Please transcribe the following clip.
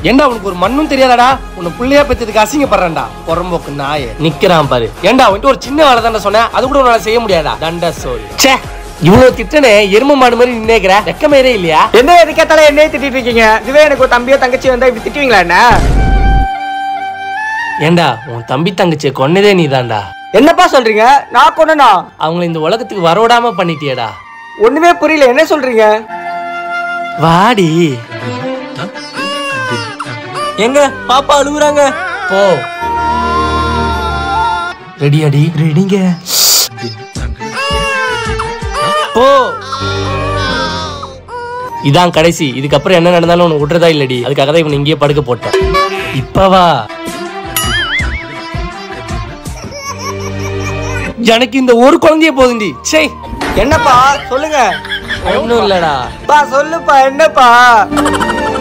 ஏண்டா உனக்கு ஒரு மண்ணும் தெரியாதாடா உன்னை புள்ளையா பெற்றதுக்கு அசிங்கப்படுறேன்டா புறம்போக்கு நாயே நிக்கிறான் பாரு ஏண்டா வந்துட்டு ஒரு சின்ன வேலை தானே சொன்னேன் அது கூட உன்னால செய்ய முடியாதா தண்ட சோறு ச்சே இவ்வளவு திட்டனே எரும மாடு மாதிரி நின்னேக்கிற வெக்கமேரே இல்லையா என்ன எதுக்கேத்தாலும் என்னையே திட்டிட்டு இருக்கீங்க இதுவே எனக்கு ஒரு தம்பியோ தங்கச்சி வந்தா இப்படி திட்டுவீங்களா என்ன ஏண்டா உன் தம்பி தங்கச்சியை கொன்னதே நீதான்டா என்னப்பா சொல்றீங்க நான் கொண்டனா அவங்கள இந்த உலகத்துக்கு வரவிடாம பண்ணிட்டியேடா ஒண்ணுமே புரியல என்ன சொல்றீங்க வாடி எங்க பாப்பா அழுகுறாங்க போ ரெடி அடி ரெடிங்க போ இதான் கடைசி இதுக்கப்புறம் என்ன நடந்தாலும் உனக்கு விட்டுறதா இல்லடி அதுக்காக தான் இவனை இங்கேயே படுக்க போட்டேன் இப்ப வா எனக்கு இந்த ஒரு குழந்தைய போதுண்டி சே என்னப்பா சொல்லுங்க ஒன்றும் இல்லடா பா சொல்லுப்பா என்னப்பா